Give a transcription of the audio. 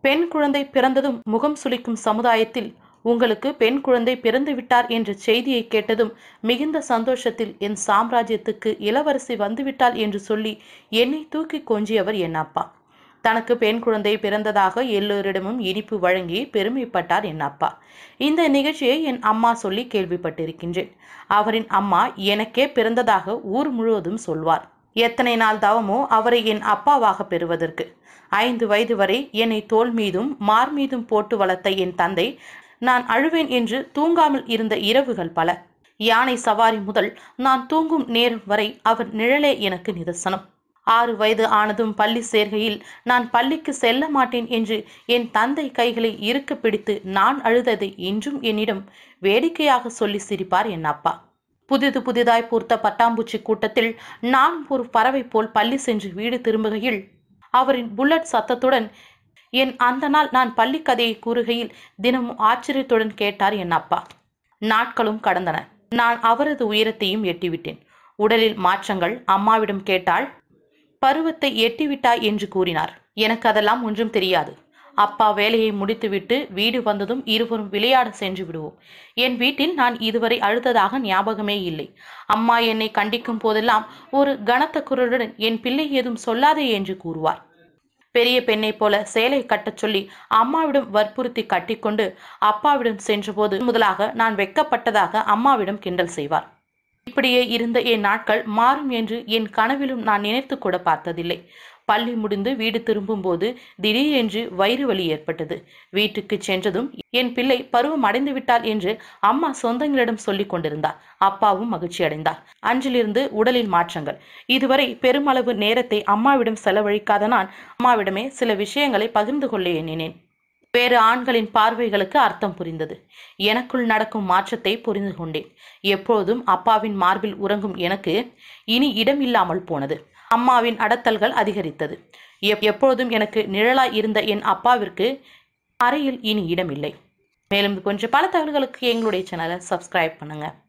பெண் குழந்தை பிறந்ததும் முகம் சுளிக்கும் சமுதாயத்தில் உங்களுக்கு பெண் குழந்தை பிறந்து விட்டார் என்ற செய்தியை கேட்டதும் மிகுந்த சந்தோஷத்தில் என் சாம்ராஜ்யத்துக்கு இளவரசி வந்துவிட்டாள் என்று சொல்லி என்னை தூக்கி கொஞ்சியவர் என் அப்பா தனக்கு பெண் குழந்தை பிறந்ததாக எல்லோரிடமும் இனிப்பு வழங்கி பெருமைப்பட்டார் என் அப்பா இந்த நிகழ்ச்சியை என் அம்மா சொல்லி கேள்விப்பட்டிருக்கின்றேன் அவரின் அம்மா எனக்கே பிறந்ததாக ஊர் முழுவதும் சொல்வார் எத்தனை நாள் தவமோ அவரை என் அப்பாவாக பெறுவதற்கு ஐந்து வயது வரை என்னை தோள் மீதும் மார் மீதும் போட்டு வளர்த்த என் தந்தை நான் அழுவேன் என்று தூங்காமல் இருந்த இரவுகள் பல யானை சவாரி முதல் நான் தூங்கும் நேரம் வரை அவர் நிழலே எனக்கு நிதர்சனம் ஆறு வயது ஆனதும் பள்ளி சேர்கையில் நான் பள்ளிக்கு செல்ல மாட்டேன் என்று என் தந்தை கைகளை இறுக்க பிடித்து நான் அழுததை இன்றும் என்னிடம் வேடிக்கையாக சொல்லி சிரிப்பார் என் அப்பா புதிது புதிதாய் பூர்த்த பட்டாம்பூச்சி கூட்டத்தில் நான் ஒரு பறவை போல் பள்ளி சென்று வீடு திரும்புகையில் அவரின் புல்லட் சத்தத்துடன் என் அந்த நாள் நான் பள்ளி கதையை கூறுகையில் தினமும் ஆச்சரியத்துடன் கேட்டார் என் அப்பா நாட்களும் கடந்தன நான் அவரது உயரத்தையும் எட்டிவிட்டேன் உடலில் மாற்றங்கள் அம்மாவிடம் கேட்டால் பருவத்தை எட்டிவிட்டாய் என்று கூறினார் எனக்கு அதெல்லாம் ஒன்றும் தெரியாது அப்பா வேலையை முடித்துவிட்டு வீடு வந்ததும் இருவரும் விளையாட சென்று விடுவோம் என் வீட்டில் நான் இதுவரை அழுததாக ஞாபகமே இல்லை அம்மா என்னை கண்டிக்கும் போதெல்லாம் ஒரு கனத்த குரலுடன் என் பிள்ளை ஏதும் சொல்லாதே என்று கூறுவார் பெரிய பெண்ணைப் போல சேலை கட்டச் சொல்லி அம்மாவிடம் வற்புறுத்தி கட்டிக்கொண்டு அப்பாவிடம் சென்றபோது முதலாக நான் வெட்கப்பட்டதாக அம்மாவிடம் கிண்டல் செய்வார் இப்படியே இருந்த என் நாட்கள் மாறும் என்று என் கனவிலும் நான் நினைத்து கூட பார்த்ததில்லை பள்ளி முடிந்து வீடு திரும்பும்போது திடீரென்று வயிறு வலி ஏற்பட்டது வீட்டுக்கு சென்றதும் என் பிள்ளை பருவம் அடைந்து விட்டாள் என்று அம்மா சொந்தங்களிடம் சொல்லிக் கொண்டிருந்தார் அப்பாவும் மகிழ்ச்சி அடைந்தார் அன்றிலிருந்து உடலில் மாற்றங்கள் இதுவரை பெருமளவு நேரத்தை அம்மாவிடம் செலவழிக்காத நான் அம்மாவிடமே சில விஷயங்களை பகிர்ந்து கொள்ள எண்ணினேன் வேறு ஆண்களின் பார்வைகளுக்கு அர்த்தம் புரிந்தது எனக்குள் நடக்கும் மாற்றத்தை புரிந்து கொண்டேன் எப்போதும் அப்பாவின் மார்பில் உறங்கும் எனக்கு இனி இடம் இல்லாமல் போனது அம்மாவின் அடத்தல்கள் அதிகரித்தது எப் எப்பொழுதும் எனக்கு நிழலாய் இருந்த என் அப்பாவிற்கு அறையில் இனி இடமில்லை மேலும் இது போன்ற பல தகவல்களுக்கு எங்களுடைய சேனலை சப்ஸ்கிரைப் பண்ணுங்கள்